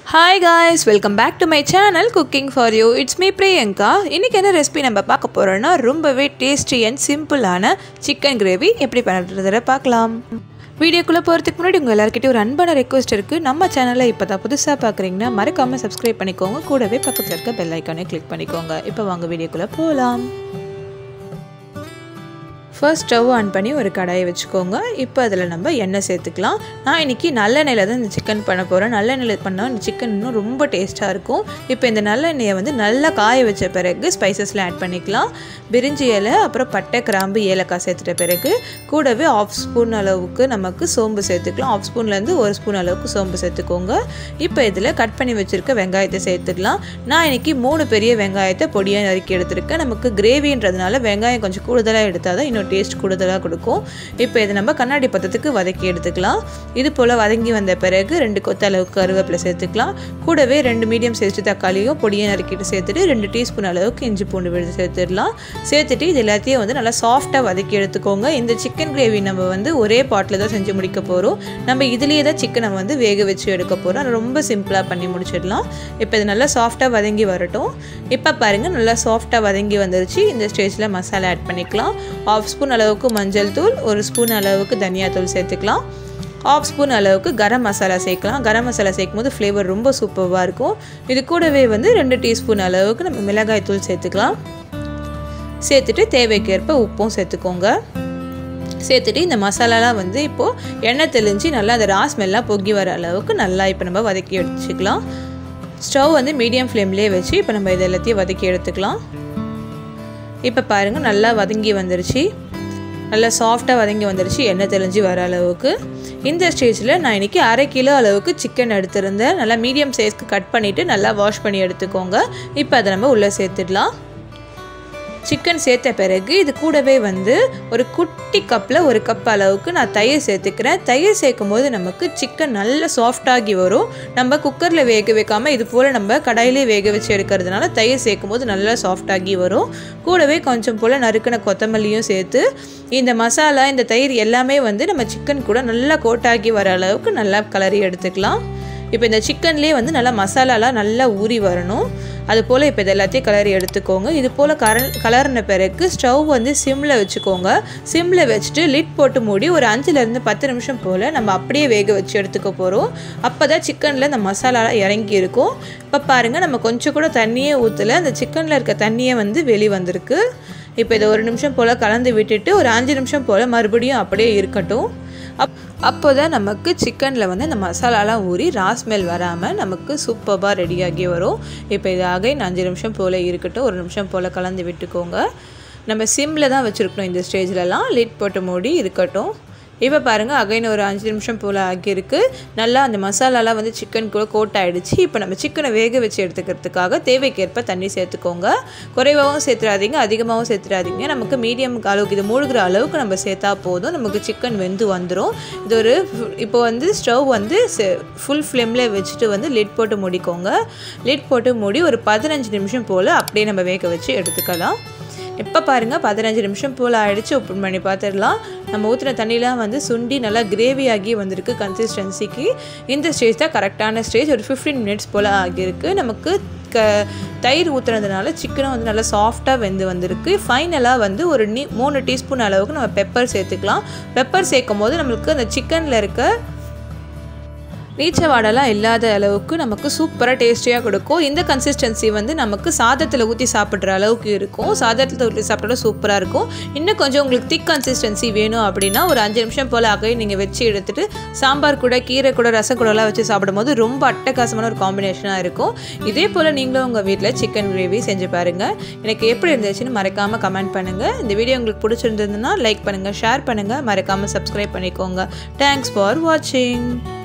hi guys welcome back to my channel cooking for you it's me Priyanka இன்றைக்கி என்ன recipe நம்ம பார்க்க போகிறோன்னா ரொம்பவே டேஸ்டி அண்ட் சிம்பிளான சிக்கன் கிரேவி எப்படி பண்ணுறதை பார்க்கலாம் வீடியோக்குள்ளே போகிறதுக்கு முன்னாடி உங்கள் எல்லாருக்கிட்டையும் ஒரு அன்பான ரெக்வஸ்ட் இருக்குது நம்ம சேனலை இப்போ தான் புதுசாக பார்க்குறீங்கன்னா மறக்காமல் சப்ஸ்கிரைப் பண்ணிக்கோங்க கூடவே பக்கத்தில் இருக்க பெல் ஐக்கானே கிளிக் பண்ணிக்கோங்க இப்போ வாங்க வீடியோக்குள்ளே போகலாம் ஃபர்ஸ்ட் ஸ்டவ் ஆன் பண்ணி ஒரு கடாயை வச்சுக்கோங்க இப்போ அதில் நம்ம எண்ணெய் சேர்த்துக்கலாம் நான் இன்றைக்கி நல்லெண்ணெயில் தான் இந்த சிக்கன் பண்ண போகிறேன் நல்லெண்ணெயில் பண்ணால் இந்த சிக்கன் இன்னும் ரொம்ப டேஸ்ட்டாக இருக்கும் இப்போ இந்த நல்லெண்ணெயை வந்து நல்லா காய வச்ச பிறகு ஸ்பைசஸில் ஆட் பண்ணிக்கலாம் பிரிஞ்சி இலை அப்புறம் பட்டை கிராம்பு ஏலக்காய் சேர்த்துட்ட பிறகு கூடவே ஆஃப் ஸ்பூன் அளவுக்கு நமக்கு சோம்பு சேர்த்துக்கலாம் ஆஃப் ஸ்பூன்லேருந்து ஒரு ஸ்பூன் அளவுக்கு சோம்பு சேர்த்துக்கோங்க இப்போ இதில் கட் பண்ணி வச்சுருக்க வெங்காயத்தை சேர்த்துக்கலாம் நான் இன்றைக்கி மூணு பெரிய வெங்காயத்தை பொடியாக நறுக்கி எடுத்திருக்கேன் நமக்கு கிரேவின்றதுனால வெங்காயம் கொஞ்சம் கூடுதலாக எடுத்தால் தான் இன்னும் டேஸ்ட் கூடுதலாக கொடுக்கும் இப்போ இதை நம்ம கண்ணாடி பத்தத்துக்கு வதக்கி எடுத்துக்கலாம் இது போல் வதங்கி வந்த பிறகு ரெண்டு கொத்த அளவுக்கு கருவேப்பிலை சேர்த்துக்கலாம் கூடவே ரெண்டு மீடியம் சைஸ்டு தக்காளியும் பொடியை நறுக்கிட்டு சேர்த்துட்டு ரெண்டு டீஸ்பூன் அளவுக்கு இஞ்சி பூண்டு விழுது சேர்த்துடலாம் சேர்த்துட்டு இது எல்லாத்தையும் வந்து நல்லா சாஃப்டாக வதக்கி எடுத்துக்கோங்க இந்த சிக்கன் கிரேவி நம்ம வந்து ஒரே பாட்டில் தான் செஞ்சு முடிக்க போகிறோம் நம்ம இதுலேயே தான் சிக்கனை வந்து வேக வச்சு எடுக்க போகிறோம் ரொம்ப சிம்பிளாக பண்ணி முடிச்சிடலாம் இப்போ இது நல்லா சாஃப்டாக வதங்கி வரட்டும் இப்போ பாருங்கள் நல்லா சாஃப்டாக வதங்கி வந்துருச்சு இந்த ஸ்டேஜில் மசாலா ஆட் பண்ணிக்கலாம் ஆஃப் ஸ்பூன் அளவுக்கு மஞ்சள் தூள் ஒரு ஸ்பூன் அளவுக்கு தனியாத்தூள் சேர்த்துக்கலாம் ஆஃப் ஸ்பூன் அளவுக்கு கரம் மசாலா சேர்க்கலாம் கரம் மசாலா சேர்க்கும் போது ஃப்ளேவர் ரொம்ப சூப்பராக இருக்கும் இது கூடவே வந்து ரெண்டு டீஸ்பூன் அளவுக்கு நம்ம மிளகாய் தூள் சேர்த்துக்கலாம் சேர்த்துட்டு தேவைக்கேற்ப உப்பும் சேர்த்துக்கோங்க சேர்த்துட்டு இந்த மசாலாலாம் வந்து இப்போது எண்ணெய் தெளிஞ்சு நல்லா அந்த ரா ஸ்மெல்லாம் பொங்கி வர அளவுக்கு நல்லா இப்போ நம்ம வதக்கி எடுத்துக்கலாம் ஸ்டவ் வந்து மீடியம் ஃப்ளேம்லேயே வச்சு இப்போ நம்ம இது எல்லாத்தையும் வதக்கி எடுத்துக்கலாம் இப்போ பாருங்கள் நல்லா வதங்கி வந்துருச்சு நல்லா சாஃப்டாக வதங்கி வந்துருச்சு எண்ணெய் தெளிஞ்சு வர அளவுக்கு இந்த ஸ்டேஜில் நான் இன்றைக்கி அரை கிலோ அளவுக்கு சிக்கன் எடுத்திருந்தேன் நல்லா மீடியம் சைஸ்க்கு கட் பண்ணிவிட்டு நல்லா வாஷ் பண்ணி எடுத்துக்கோங்க இப்போ அதை நம்ம உள்ளே சேர்த்துடலாம் சிக்கன் சேர்த்த பிறகு இது கூடவே வந்து ஒரு குட்டி கப்பில் ஒரு கப் அளவுக்கு நான் தயிர் சேர்த்துக்கிறேன் தயிர் சேர்க்கும் போது நமக்கு சிக்கன் நல்ல சாஃப்டாகி வரும் நம்ம குக்கரில் வேக வைக்காமல் இது போல் நம்ம கடாயிலே வேக வச்சு எடுக்கிறதுனால தயிர் சேர்க்கும் போது நல்லா சாஃப்டாகி வரும் கூடவே கொஞ்சம் போல் நறுக்கின கொத்தமல்லியும் சேர்த்து இந்த மசாலா இந்த தயிர் எல்லாமே வந்து நம்ம சிக்கன் கூட நல்லா கோட்டாகி வர அளவுக்கு நல்லா கலரி எடுத்துக்கலாம் இப்போ இந்த சிக்கன்லேயே வந்து நல்லா மசாலாலாம் நல்லா ஊறி வரணும் அது போல் இப்போ இது எல்லாத்தையும் கலரி எடுத்துக்கோங்க இது போல் கர கலர்ன பிறகு ஸ்டவ் வந்து சிம்மில் வச்சுக்கோங்க சிம்மில் வச்சுட்டு லிட் போட்டு மூடி ஒரு அஞ்சுலேருந்து பத்து நிமிஷம் போல் நம்ம அப்படியே வேக வச்சு எடுத்துக்க போகிறோம் அப்போ தான் சிக்கனில் இந்த மசாலாலாம் இறங்கி இருக்கும் இப்போ பாருங்கள் நம்ம கொஞ்சம் கூட தண்ணியே ஊற்றலை அந்த சிக்கனில் இருக்க தண்ணியே வந்து வெளி வந்திருக்கு இப்போ இதை ஒரு நிமிஷம் போல் கலந்து விட்டுட்டு ஒரு அஞ்சு நிமிஷம் போல் மறுபடியும் அப்படியே இருக்கட்டும் அப் அப்போ தான் நமக்கு சிக்கனில் வந்து இந்த மசாலாலாம் ஊறி ராஸ்மெல் வராமல் நமக்கு சூப்பராக ரெடியாகி வரும் இப்போ இது அகைன் அஞ்சு நிமிஷம் போல் இருக்கட்டும் ஒரு நிமிஷம் போல் கலந்து விட்டுக்கோங்க நம்ம சிம்மில் தான் வச்சுருக்கணும் இந்த ஸ்டேஜ்லலாம் லிட் போட்டு மூடி இருக்கட்டும் இப்போ பாருங்கள் அகைன் ஒரு அஞ்சு நிமிஷம் போல் ஆகியிருக்கு நல்லா அந்த மசாலாலாம் வந்து சிக்கன் கூட கோட் ஆகிடுச்சு இப்போ நம்ம சிக்கனை வேக வச்சு எடுத்துக்கிறதுக்காக தேவைக்கேற்ப தண்ணி சேர்த்துக்கோங்க குறைவாகவும் சேர்த்துறாதீங்க அதிகமாகவும் சேர்த்துறாதீங்க நமக்கு மீடியம் அளவுக்கு இது மூழ்கிற அளவுக்கு நம்ம சேர்த்தா போதும் நமக்கு சிக்கன் வெந்து வந்துடும் இது ஒரு இப்போ வந்து ஸ்டவ் வந்து ஃபுல் ஃப்ளேமில் வச்சுட்டு வந்து லிட் போட்டு மூடிக்கோங்க லிட் போட்டு மூடி ஒரு பதினஞ்சு நிமிஷம் போல் அப்படியே நம்ம வேக வச்சு எடுத்துக்கலாம் இப்போ பாருங்கள் பதினஞ்சு நிமிஷம் போல் ஆகிடுச்சு ஓப்பன் பண்ணி பார்த்துடலாம் நம்ம ஊற்றின தண்ணிலாம் வந்து சுண்டி நல்லா கிரேவி ஆகி வந்திருக்கு கன்சிஸ்டன்சிக்கு இந்த ஸ்டேஜ் தான் கரெக்டான ஸ்டேஜ் ஒரு ஃபிஃப்டீன் மினிட்ஸ் போல் ஆகியிருக்கு நமக்கு க தயிர் ஊற்றுனதுனால சிக்கனும் வந்து நல்லா சாஃப்டாக வெந்து வந்திருக்கு ஃபைனலாக வந்து ஒரு நீ மூணு டீஸ்பூன் அளவுக்கு நம்ம பெப்பர் சேர்த்துக்கலாம் பெப்பர் சேர்க்கும் போது நம்மளுக்கு அந்த சிக்கனில் இருக்க நீச்ச வாடெல்லாம் இல்லாத அளவுக்கு நமக்கு சூப்பராக டேஸ்டியாக கொடுக்கும் இந்த கன்சிஸ்டன்சி வந்து நமக்கு சாதத்தில் ஊற்றி சாப்பிட்ற அளவுக்கு இருக்கும் சாதத்தில் ஊற்றி சாப்பிட்டாலும் சூப்பராக இருக்கும் இன்னும் கொஞ்சம் உங்களுக்கு திக் கன்சிஸ்டன்சி வேணும் அப்படின்னா ஒரு அஞ்சு நிமிஷம் போல் ஆகவே நீங்கள் வச்சு எடுத்துகிட்டு சாம்பார் கூட கீரை கூட ரசம் கூடலாம் வச்சு சாப்பிடும்போது ரொம்ப அட்டகாசமான ஒரு காம்பினேஷனாக இருக்கும் இதே போல் நீங்களும் உங்கள் வீட்டில் சிக்கன் கிரேவி செஞ்சு பாருங்கள் எனக்கு எப்படி இருந்துச்சுன்னு மறக்காமல் கமெண்ட் பண்ணுங்கள் இந்த வீடியோ உங்களுக்கு பிடிச்சிருந்ததுன்னா லைக் பண்ணுங்கள் ஷேர் பண்ணுங்கள் மறக்காமல் சப்ஸ்கிரைப் பண்ணிக்கோங்க தேங்க்ஸ் ஃபார் வாட்சிங்